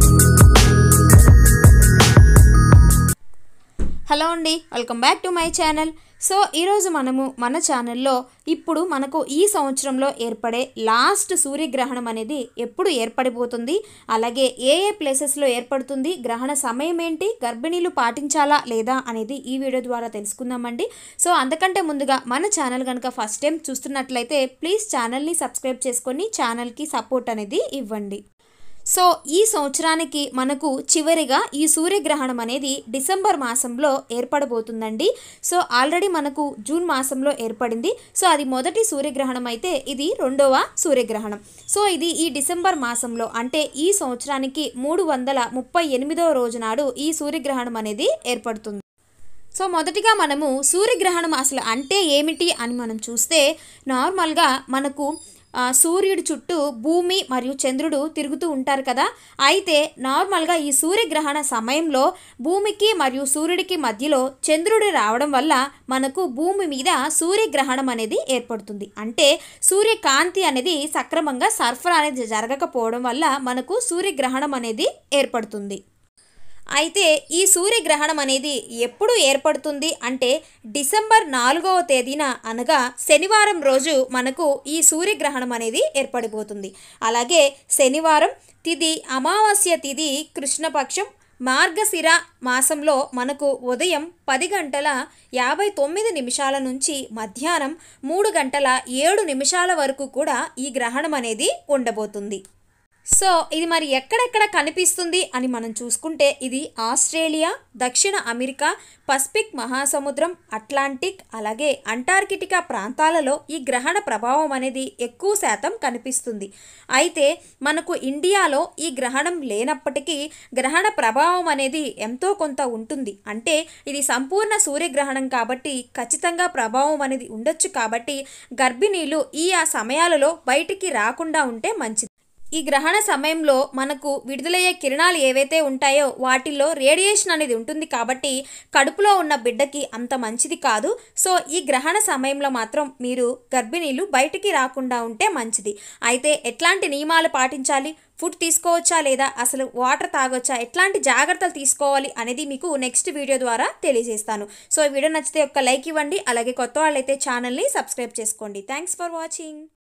hello అండి welcome back to my channel so ఈరోజు మనము మన ఛానల్లో ఇప్పుడు మనకు ఈ సంవత్సరంలో ఏర్పడే లాస్ట్ సూర్యగ్రహణం అనేది ఎప్పుడు ఏర్పడిపోతుంది అలాగే ఏ ఏ ప్లేసెస్లో ఏర్పడుతుంది గ్రహణ సమయం ఏంటి గర్భిణీలు పాటించాలా లేదా అనేది ఈ వీడియో ద్వారా తెలుసుకుందామండి సో అంతకంటే ముందుగా మన ఛానల్ కనుక ఫస్ట్ టైం చూస్తున్నట్లయితే ప్లీజ్ ఛానల్ని సబ్స్క్రైబ్ చేసుకొని ఛానల్కి సపోర్ట్ అనేది ఇవ్వండి సో ఈ సంవత్సరానికి మనకు చివరిగా ఈ సూర్యగ్రహణం అనేది డిసెంబర్ మాసంలో ఏర్పడబోతుందండి సో ఆల్రెడీ మనకు జూన్ మాసంలో ఏర్పడింది సో అది మొదటి సూర్యగ్రహణం అయితే ఇది రెండవ సూర్యగ్రహణం సో ఇది ఈ డిసెంబర్ మాసంలో అంటే ఈ సంవత్సరానికి మూడు వందల ముప్పై ఎనిమిదవ రోజు నాడు ఈ సూర్యగ్రహణం అనేది ఏర్పడుతుంది సో మొదటిగా మనము సూర్యగ్రహణం అసలు అంటే ఏమిటి అని మనం చూస్తే నార్మల్గా మనకు ఆ, సూర్యుడి చుట్టూ భూమి మరియు చంద్రుడు తిరుగుతూ ఉంటారు కదా అయితే నార్మల్గా ఈ సూర్యగ్రహణ సమయంలో భూమికి మరియు సూర్యుడికి మధ్యలో చంద్రుడు రావడం వల్ల మనకు భూమి మీద సూర్యగ్రహణం అనేది ఏర్పడుతుంది అంటే సూర్యకాంతి అనేది సక్రమంగా సరఫరా అనేది జరగకపోవడం వల్ల మనకు సూర్యగ్రహణం అనేది ఏర్పడుతుంది అయితే ఈ సూర్యగ్రహణం అనేది ఎప్పుడు ఏర్పడుతుంది అంటే డిసెంబర్ నాలుగవ తేదీన అనగా శనివారం రోజు మనకు ఈ సూర్యగ్రహణం అనేది ఏర్పడిపోతుంది అలాగే శనివారం తిథి అమావాస్య తిథి కృష్ణపక్షం మార్గశిర మాసంలో మనకు ఉదయం పది గంటల యాభై తొమ్మిది నిమిషాల నుంచి మధ్యాహ్నం మూడు గంటల ఏడు నిమిషాల వరకు కూడా ఈ గ్రహణం అనేది ఉండబోతుంది సో ఇది మరి ఎక్కడెక్కడ కనిపిస్తుంది అని మనం చూసుకుంటే ఇది ఆస్ట్రేలియా దక్షిణ అమెరికా పసిఫిక్ మహాసముద్రం అట్లాంటిక్ అలాగే అంటార్కిటికా ప్రాంతాలలో ఈ గ్రహణ ప్రభావం అనేది ఎక్కువ శాతం కనిపిస్తుంది అయితే మనకు ఇండియాలో ఈ గ్రహణం లేనప్పటికీ గ్రహణ ప్రభావం అనేది ఎంతో కొంత ఉంటుంది అంటే ఇది సంపూర్ణ సూర్యగ్రహణం కాబట్టి ఖచ్చితంగా ప్రభావం అనేది ఉండొచ్చు కాబట్టి గర్భిణీలు ఈ ఆ సమయాలలో బయటికి రాకుండా ఉంటే మంచిది ఈ గ్రహణ సమయంలో మనకు విడుదలయ్యే కిరణాలు ఏవైతే ఉంటాయో వాటిల్లో రేడియేషన్ అనేది ఉంటుంది కాబట్టి కడుపులో ఉన్న బిడ్డకి అంత మంచిది కాదు సో ఈ గ్రహణ సమయంలో మాత్రం మీరు గర్భిణీలు బయటికి రాకుండా ఉంటే మంచిది అయితే ఎట్లాంటి నియమాలు పాటించాలి ఫుడ్ తీసుకోవచ్చా లేదా అసలు వాటర్ తాగొచ్చా ఎట్లాంటి జాగ్రత్తలు తీసుకోవాలి అనేది మీకు నెక్స్ట్ వీడియో ద్వారా తెలియజేస్తాను సో ఈ వీడియో నచ్చితే ఒక లైక్ ఇవ్వండి అలాగే కొత్త వాళ్ళైతే ఛానల్ని సబ్స్క్రైబ్ చేసుకోండి థ్యాంక్స్ ఫర్ వాచింగ్